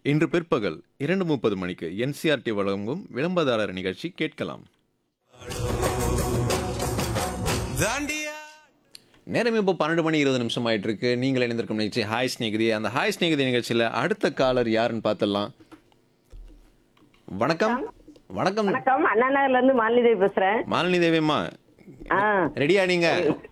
இன்று பிற்பகல் இரண்டு முப்பது மணிக்கு என்சிஆர்டி வழங்கும் விளம்பரதாரர் நிகழ்ச்சி கேட்கலாம் தாண்டியா நேரம் இப்போ பன்னெண்டு மணி இருபது நிமிஷம் ஆயிட்டு இருக்கு நீங்கள் இணைந்திருக்கும் நிகழ்ச்சி ஹாய் ஸ்நேகிதி அந்த ஹாய் ஸ்நேகிதி நிகழ்ச்சியில் அடுத்த காலர் யாருன்னு பார்த்துடலாம் வணக்கம் வணக்கம் வணக்கம் அண்ணா நகர்ல இருந்து மாலிதேவி பேசுறேன் மாலினி தேவியம்மா ஆ. ரெடியா நீங்க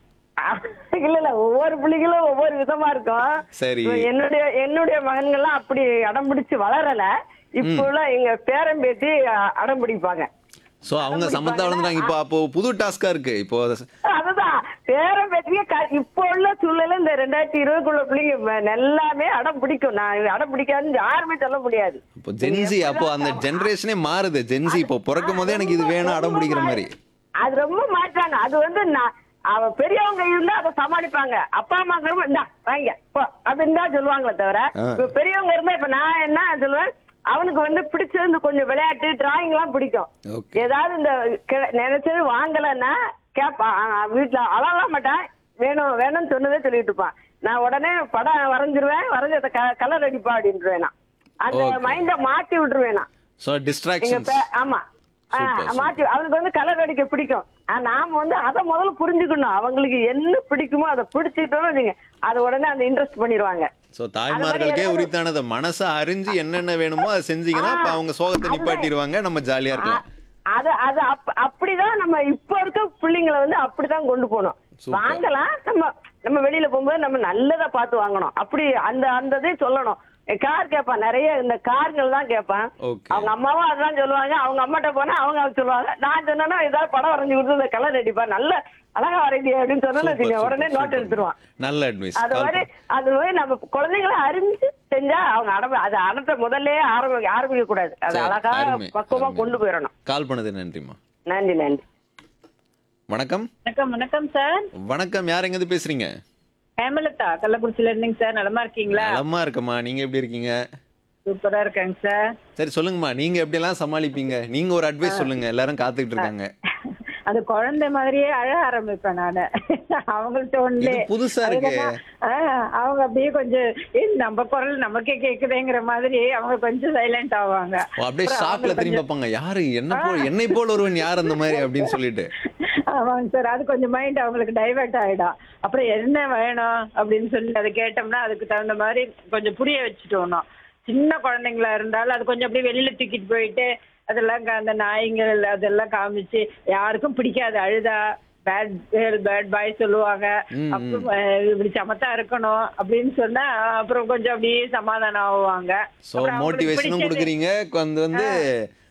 இல்ல இல்ல ஒவ்வொரு பிள்ளைகளும் ஒவ்வொரு விதமா இருக்கும் சரி. இப்ப என்னுடைய என்னுடைய மகன்கள்லாம் அப்படி அடம் பிடிச்சு வளரல இப்போ உள்ள எங்க பேரன் பேத்தி அ- அடம் பிடிப்பாங்க ஸோ அவங்க சமத்தா வளர்ந்துட்டாங்க இப்போ அப்போ புது டாஸ்கா இருக்கு இப்போ அதுதான் பேரன் பேத்திய க- இப்போ உள்ள சூழ்நிலை இந்த ரெண்டாயிரத்தி இருபதுக்குள்ள பிள்ளைங்க ம- எல்லாமே அடம் பிடிக்கும் நான் அடம் பிடிக்காதுன்னு யாருமே சொல்ல முடியாது இப்போ ஜென்சி அப்போ அந்த ஜென்ரேஷனே மாறுது ஜென்சி இப்போ பிறக்கும் போதே எனக்கு இது வேணும் அடம் பிடிக்கிற மாதிரி அது ரொம்ப மாற்றாங்க அது வந்து நான் அவ பெரியவங்க இருந்தா அதை சமாளிப்பாங்க அப்பா அம்மா இந்தா வாங்க போ அப்படின்னு தான் சொல்லுவாங்களே தவிர ஆ. இப்ப பெரியவங்க இருந்தா இப்ப நான் என்ன சொல்லுவேன் அவனுக்கு வந்து பிடிச்சது இந்த கொஞ்சம் விளையாட்டு டிராயிங் எல்லாம் பிடிக்கும் Okay. ஏதாவது இந்த கி- நினைச்சது வாங்கலைன்னா கேட்பான் ஆ, வீட்டுல அழலாம் மாட்டான் வேணும் வேணும்னு சொன்னதே சொல்லிட்டு இருப்பான் நான் உடனே படம் வரைஞ்சிருவேன் வரைஞ்சு அதை கலர் அடிப்பா அப்படின்ட்டுருவேன் நான். அந்த Okay. மைண்ட மாத்தி விட்டுருவேன் நான். ஸோ எங்க டிஸ்ட்ராக்ஷன்ஸ் பே- ஆமா ஆ, Super, super. மாத்தி அவனுக்கு வந்து கலர் அடிக்க பிடிக்கும் ஆ, நாம வந்து அதை முதல்ல புரிஞ்சுக்கணும் அவங்களுக்கு என்ன பிடிக்குமோ அதை பிடிச்சிட்டோம்னு வச்சுங்க அதை உடனே அந்த இன்ட்ரெஸ்ட் பண்ணிடுவாங்க ஸோ தாய்மார்களுக்கே ஏதாவது- உரித்தானதை மனசை அறிஞ்சு என்னென்ன வேணுமோ அதை செஞ்சீங்கன்னா அப்ப அவங்க சோகத்தை அதுதான். நிப்பாட்டிடுவாங்க நம்ம ஜாலியா இருக்கலாம் அது அது அப்- அப்படிதான் நம்ம இப்ப இருக்க பிள்ளைங்களை வந்து அப்படிதான் கொண்டு போகணும் Super. வாங்கலாம் நம்ம நம்ம வெளியில போகும்போது நம்ம நல்லதா பார்த்து வாங்கணும் அப்படி அந்த அந்த இதே சொல்லணும் கார் கேட்பான் நிறைய இந்த கார்கள் தான் கேட்பான் Okay. அவங்க அம்மாவும் அதான் சொல்லுவாங்க அவங்க அம்மாட்ட போனா அவங்க அது சொல்லுவாங்க நான் சொன்னேன்னா ஏதாவது படம் வரைஞ்சு கொடுத்து இந்த கலர் அடிப்பா நல்ல அழகா வரைஞ்சிய அப்படின்னு சொன்னா Super, வச்சுக்கோங்க, super, உடனே நோட் super. எடுத்துருவான் நல்ல அட்வைஸ் அது மாதிரி அது மாதிரி நம்ம குழந்தைங்களை அறிஞ்சு செஞ்சா அவங்க அடம்ப அது அடத்த முதல்ல ஆரம்பி ஆரம்பிக்க கூடாது அது சரி, அழகா அருமை, பக்குவமா அருமை. கொண்டு போயிடணும் கால் பண்ணது நன்றிம்மா நன்றி நன்றி வணக்கம் வணக்கம் வணக்கம் சார் வணக்கம் யார் எங்கேருந்து பேசுறீங்க ஹேமலதா கள்ளக்குறிச்சியில இருந்தீங்க சார் நலமா இருக்கீங்களா நலமா இருக்கம்மா நீங்க எப்படி இருக்கீங்க சூப்பரா இருக்காங்க சார் சரி சொல்லுங்கம்மா நீங்க எப்படி எல்லாம் சமாளிப்பீங்க நீங்க ஒரு அட்வைஸ் சொல்லுங்க எல்லாரும் காத்துக்கிட்டு இருக்காங்க அது குழந்தை மாதிரியே அழ ஆரம்பிப்பேன் நானு அவங்கள்ட்ட ஒண்ணு இது புதுசா இருக்கு. அவங்க அப்படியே கொஞ்சம் ஏய் நம்ம குரல் நமக்கே கேக்குதேங்கிற மாதிரி அவங்க கொஞ்சம் சைலண்ட் ஆவாங்க ஓ, அப்படியே அப்புறம் ஷாக்ல அவங்க திரும்பி பார்ப்பாங்க யாரு என்ன போல் என்னை போல் ஒருவன் யார் அந்த மாதிரி அப்படின்னு சொல்லிட்டு ஆமாங்க சார் அது கொஞ்சம் மைண்ட் அவங்களுக்கு டைவர்ட் ஆயிடும் அப்புறம் என்ன வேணும் அப்படின்னு சொல்லி அதை கேட்டோம்னா அதுக்கு தகுந்த மாதிரி கொஞ்சம் புரிய வச்சுட்டோம் சின்ன குழந்தைங்களா இருந்தாலும் அது கொஞ்சம் அப்படியே வெளியில தூக்கிட்டு போயிட்டு அதெல்லாம் கா- அந்த நாய்ங்கள் அதெல்லாம் காமிச்சு யாருக்கும் பிடிக்காது அழுதா பேட் கேர்ள் பேட் பாய் சொல்லுவாங்க ம், ம். அப்புறம் அஹ், இப்படி சமத்தா இருக்கணும் அப்படின்னு சொன்னா அப்புறம் கொஞ்சம் அப்படியே சமாதானம் ஆவாங்க சோ அப்புறம் அவங்களுக்கு மோட்டிவேஷனும் பிடிச்சது- கொடுக்குறீங்க வந்து வந்து